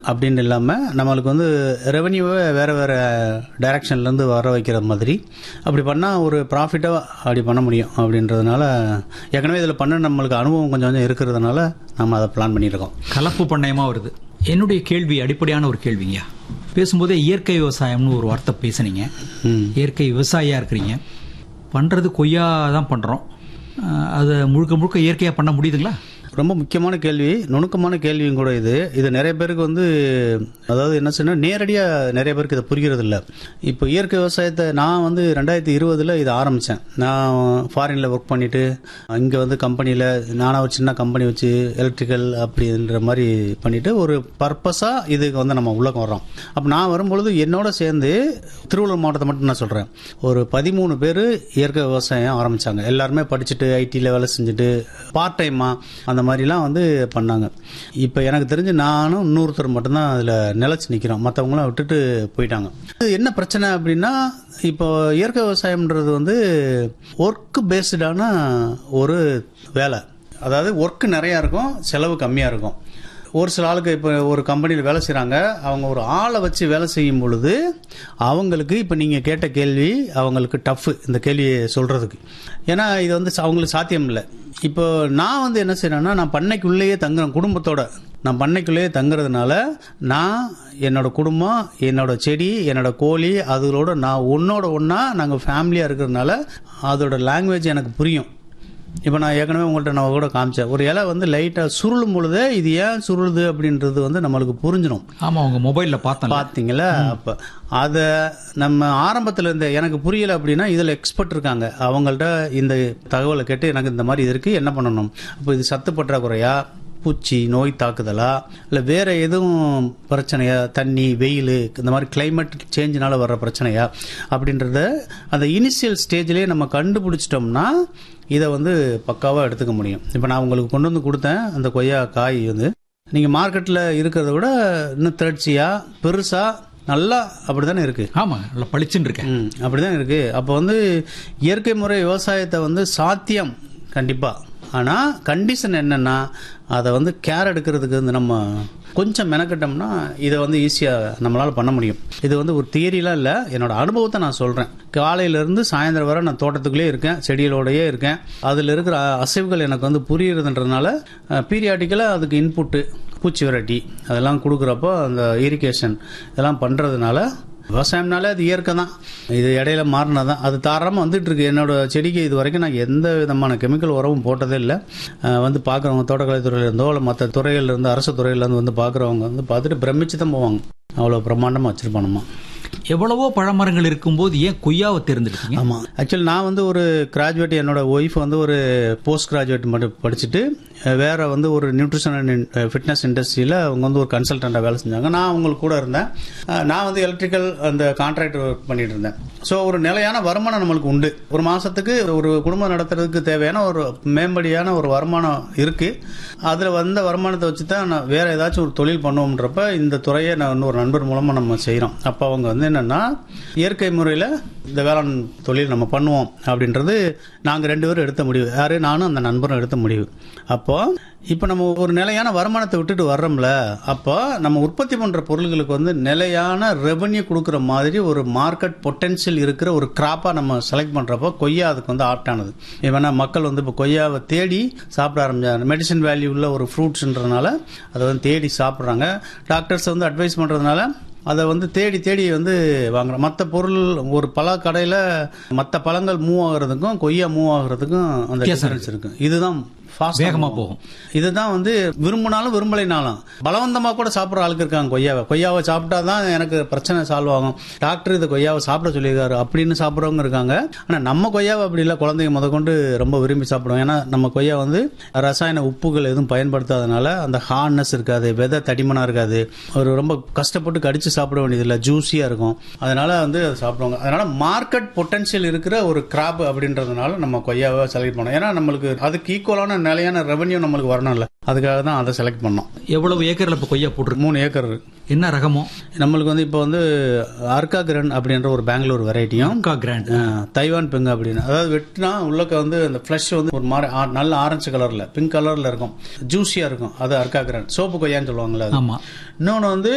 அப்படின்னு இல்லாமல் நம்மளுக்கு வந்து ரெவன்யூவை வேறு வேறு டைரக்ஷன்லேருந்து வர வைக்கிற மாதிரி அப்படி பண்ணால் ஒரு ப்ராஃபிட்டாக அப்படி பண்ண முடியும் அப்படின்றதுனால ஏற்கனவே இதில் பண்ண நம்மளுக்கு அனுபவம் கொஞ்சம் கொஞ்சம் இருக்கிறதுனால நம்ம அதை பிளான் பண்ணியிருக்கோம் கலப்பு பண்ணையமா வருது என்னுடைய கேள்வி அடிப்படையான ஒரு கேள்விங்கய்யா பேசும்போதே இயற்கை விவசாயம்னு ஒரு வார்த்தை பேசுனீங்க ம் இயற்கை விவசாயியா இருக்கிறீங்க பண்றது கொய்யா தான் பண்றோம் அஹ், அதை முழுக்க முழுக்க இயற்கையா பண்ண முடியுதுங்களா ரொம்ப முக்கியமான கேள்வி நுணுக்கமான கேள்வியும் கூட இது இது நிறைய பேருக்கு வந்து அதாவது என்ன சொன்னா நேரடியாக நிறைய பேருக்கு இதை புரிகிறது இல்லை இப்போ இயற்கை விவசாயத்தை நான் வந்து ரெண்டாயிரத்தி இருபதில் இதை ஆரம்பித்தேன் நான் ஃபாரினில் ஒர்க் பண்ணிட்டு இங்கே வந்து கம்பெனியில் நானாக ஒரு சின்ன கம்பெனி வச்சு எலக்ட்ரிக்கல் அப்படின்ற மாதிரி பண்ணிட்டு ஒரு பர்பஸாக இதுக்கு வந்து நம்ம உள்ள வர்றோம் அப்போ நான் வரும்பொழுது என்னோட சேர்ந்து திருவள்ளூர் மாவட்டத்தை மட்டும் நான் சொல்கிறேன் ஒரு பதிமூணு பேர் இயற்கை விவசாயம் ஆரம்பித்தாங்க எல்லாருமே படிச்சுட்டு ஐடியில் வேலை செஞ்சுட்டு பார்ட் டைமாக அந்த மாதிரிலாம் வந்து பண்ணாங்க இப்போ எனக்கு தெரிஞ்சு நானும் இன்னொருத்தர் மட்டும்தான் அதில் நிலச்சி நிற்கிறோம் மற்றவங்களாம் விட்டுட்டு போயிட்டாங்க இது என்ன பிரச்சனை அப்படின்னா இப்போ இயற்கை விவசாயம்ன்றது வந்து ஒர்க் பேஸ்டான ஒரு வேலை அதாவது ஒர்க் நிறையா இருக்கும் செலவு கம்மியாக இருக்கும் ஒரு சில ஆளுக்கு இப்போ ஒரு கம்பெனியில் வேலை செய்கிறாங்க அவங்க ஒரு ஆளை வச்சு வேலை செய்யும் பொழுது அவங்களுக்கு இப்போ நீங்கள் கேட்ட கேள்வி அவங்களுக்கு டஃப்பு இந்த கேள்வியை சொல்கிறதுக்கு ஏன்னா இது வந்து ச- அவங்களுக்கு சாத்தியம் இல்லை இப்போ நான் வந்து என்ன செய்கிறேன்னா நான் பண்ணைக்குள்ளேயே தங்குறேன் குடும்பத்தோட நான் பண்ணைக்குள்ளேயே தங்குறதுனால நான் என்னோட குடும்பம் என்னோட செடி என்னோட கோழி அதுகளோட நான் ஒன்னோட ஒன்றா நாங்கள் ஃபேமிலியாக இருக்கிறதுனால அதோட லாங்குவேஜ் எனக்கு புரியும் இப்போ நான் ஏற்கனவே உங்கள்கிட்ட நான் கூட காமிச்சேன் ஒரு இலை வந்து லைட்டாக சுருளும் பொழுதே இது ஏன் சுருளுது அப்படின்றது வந்து நம்மளுக்கு புரிஞ்சிடும் ஆமா உங்க மொபைல்ல பார்த்தேன் பார்த்தீங்களா அப்போ அதை நம்ம ஆரம்பத்தில் இருந்த எனக்கு புரியல அப்படின்னா இதில் எக்ஸ்பர்ட் இருக்காங்க அவங்கள்ட்ட இந்த தகவலை கேட்டு எனக்கு இந்த மாதிரி இது இருக்குது என்ன பண்ணணும் அப்போ இது சத்து பற்றாக்குறையா பூச்சி நோய் தாக்குதலா இல்லை வேற எதுவும் பிரச்சனையா தண்ணி வெயில் இந்த மாதிரி climate சேஞ்சினால வர்ற பிரச்சனையா அப்படின்றத அந்த இனிஷியல் ஸ்டேஜ்லேயே நம்ம கண்டுபிடிச்சிட்டோம்னா இதை வந்து பக்காவாக எடுத்துக்க முடியும் இப்போ நான் உங்களுக்கு கொண்டு வந்து கொடுத்தேன் அந்த கொய்யா காய் வந்து நீங்கள் மார்க்கெட்டில் இருக்கிறத விட இன்னும் திரட்சியாக பெருசாக நல்லா அப்படி தானே இருக்குது ஆமா நல்லா பளிச்சுன்னு இருக்கேன் ம் அப்படிதான் இருக்கு அப்போ வந்து இயற்கை முறை விவசாயத்தை வந்து சாத்தியம் கண்டிப்பா ஆனா கண்டிஷன் என்னன்னா அதை வந்து கேர் எடுக்கிறதுக்கு வந்து நம்ம கொஞ்சம் மெனக்கிட்டோம்னா இதை வந்து ஈஸியாக நம்மளால் பண்ண முடியும் இது வந்து ஒரு தியரிலாம் இல்லை என்னோட அனுபவத்தை நான் சொல்கிறேன் காலையிலேருந்து சாயந்தரம் வரை நான் தோட்டத்துக்குள்ளேயே இருக்கேன் செடிகளோடயே இருக்கேன் அதில் இருக்கிற அசைவுகள் எனக்கு வந்து புரியுறதுன்றதுனால பீரியாட்டிக்கலாக அதுக்கு இன்புட்டு பூச்சி விரட்டி அதெல்லாம் கொடுக்குறப்போ அந்த இரிகேஷன் இதெல்லாம் பண்ணுறதுனால விவசாயம்னாலே அது இயற்கை தான் இது இடையில மாறினா தான் அது தாராளமாக வந்துட்டு இருக்கு என்னோட செடிக்கு இது வரைக்கும் நான் எந்த விதமான கெமிக்கல் உரமும் போட்டதே இல்லை அஹ் வந்து பார்க்குறவங்க தோட்டக்கலை துறையில இருந்தோ இல்லை மற்ற துறையில இருந்து அரசு துறையில இருந்து வந்து பார்க்குறவங்க வந்து பார்த்துட்டு பிரமிச்சு தான் போவாங்க அவ்வளோ பிரம்மாண்டமாக வச்சிருப்பானம்மா எவ்வளவோ பழமரங்கள் இருக்கும்போது ஏன் கொய்யாவை தேர்ந்தெடுத்தீங்க ஆமாம் ஆக்சுவலி நான் வந்து ஒரு கிராஜுவேட் என்னோட ஒய்ஃப் வந்து ஒரு போஸ்ட் கிராஜுவேட் மட்டும் படிச்சுட்டு அஹ், வேற வந்து ஒரு நியூட்ரிஷன் அண்ட் ஃபிட்னஸ் இண்டஸ்ட்ரியில் அவங்க வந்து ஒரு கன்சல்டண்ட்டாக வேலை செஞ்சாங்க நான் அவங்களுக்கு கூட இருந்தேன் அஹ், நான் வந்து எலக்ட்ரிக்கல் அந்த கான்ட்ராக்டர் ஒர்க் பண்ணிட்டு இருந்தேன் ஸோ ஒரு நிலையான வருமானம் நம்மளுக்கு உண்டு ஒரு மாசத்துக்கு ஒரு குடும்பம் நடத்துறதுக்கு தேவையான ஒரு மேம்படியான ஒரு வருமானம் இருக்கு அதில் வந்த வருமானத்தை வச்சு தான் நான் வேற ஏதாச்சும் ஒரு தொழில் பண்ணுவோம்ன்றப்ப இந்த துறையை நான் இன்னொரு நண்பர் மூலமாக நம்ம செய்கிறோம் அப்போ அவங்க வந்து என்னன்னா இயற்கை முறையில் இந்த வேளாண் தொழில் நம்ம பண்ணுவோம் அப்படின்றது நாங்கள் ரெண்டு பேரும் எடுத்த முடிவு யாரு நானும் அந்த நண்பரும் எடுத்த முடிவு அப்போ இப்போ நம்ம ஒரு நிலையான வருமானத்தை விட்டுட்டு வர்றோம்ல அப்போ நம்ம உற்பத்தி பண்ணுற பொருள்களுக்கு வந்து நிலையான ரெவன்யூ கொடுக்குற மாதிரி ஒரு மார்க்கெட் பொட்டென்ஷியல் இருக்கிற ஒரு கிராப்பாக நம்ம செலக்ட் பண்ணுறப்போ கொய்யா அதுக்கு வந்து ஆப்டானது ஏன்னா மக்கள் வந்து இப்போ கொய்யாவை தேடி சாப்பிட ஆரம்பிச்சாங்க மெடிசன் வேல்யூ உள்ள ஒரு ஃப்ரூட்ஸ்ன்றதுனால அதை வந்து தேடி சாப்பிட்றாங்க டாக்டர்ஸ் வந்து அட்வைஸ் பண்ணுறதுனால அதை வந்து தேடி தேடி வந்து வாங்குறோம் மற்ற பொருள் ஒரு பல கடையில் மற்ற பழங்கள் மூவ் ஆகுறதுக்கும் கொய்யா மூவ் ஆகுறதுக்கும் அந்த டிஃபரன்ஸ் இருக்கு இதுதான் ஃபாஸ்ட் வேகமா போகும். இதுதான் வந்து விரும்பினாலும் விரும்பலைனாலும் பலவந்தமா கூட சாப்பிட்ற ஆளுக்கு இருக்காங்க கொய்யாவை கொய்யாவை சாப்பிட்டா தான் எனக்கு பிரச்சனை சால்வ் ஆகும் டாக்டர் இந்த கொய்யாவை சாப்பிட சொல்லியிருக்காரு அப்படின்னு சாப்பிட்றவங்க இருக்காங்க ஆனா நம்ம கொய்யாவை அப்படி இல்லை குழந்தைங்க முதற்கொண்டு ரொம்ப விரும்பி சாப்பிடுவோம் ஏன்னா நம்ம கொய்யா வந்து ரசாயன உப்புகள் எதுவும் பயன்படுத்தாதனால அந்த ஹார்ட்னஸ் இருக்காது விதை தடிமனா இருக்காது ஒரு ரொம்ப கஷ்டப்பட்டு கடிச்சு சாப்பிட வேண்டியதில்லை ஜூஸியா இருக்கும் அதனால வந்து அதை சாப்பிடுவாங்க அதனால மார்க்கெட் பொட்டன்ஷியல் இருக்கிற ஒரு கிராப் அப்படின்றதுனால நம்ம கொய்யாவை செலக்ட் பண்ணோம் ஏன்னா நம்மளுக்கு அதுக்கு ஈக்குவலான நிலையான ரெவன்யூ நம்மளுக்கு வரணும்ல அதுக்காக தான் அதை செலக்ட் பண்ணோம் எவ்வளவு ஏக்கர்ல இப்ப கொய்யா போட்டிருக்கு மூணு ஏக்கர் இருக்கு. என்ன ரகமோ நம்மளுக்கு வந்து இப்போ வந்து அர்கா கிரண் அப்படின்ற ஒரு பெங்களூர் வெரைட்டியும் அக்கா கிராண்ட் தைவான் பிங்க் அப்படின்னு அதாவது வெட்டினா உள்ளக்க வந்து அந்த ஃப்ளஷ் வந்து ஒரு மாதிரி ஆ- நல்ல ஆரஞ்சு கலர்ல பிங்க் கலர்ல இருக்கும் ஜூஸியா இருக்கும் அது அர்கா கிரண் சோப்பு கொய்யான்னு சொல்லுவாங்கல்ல அது. ஆமா இன்னொன்று வந்து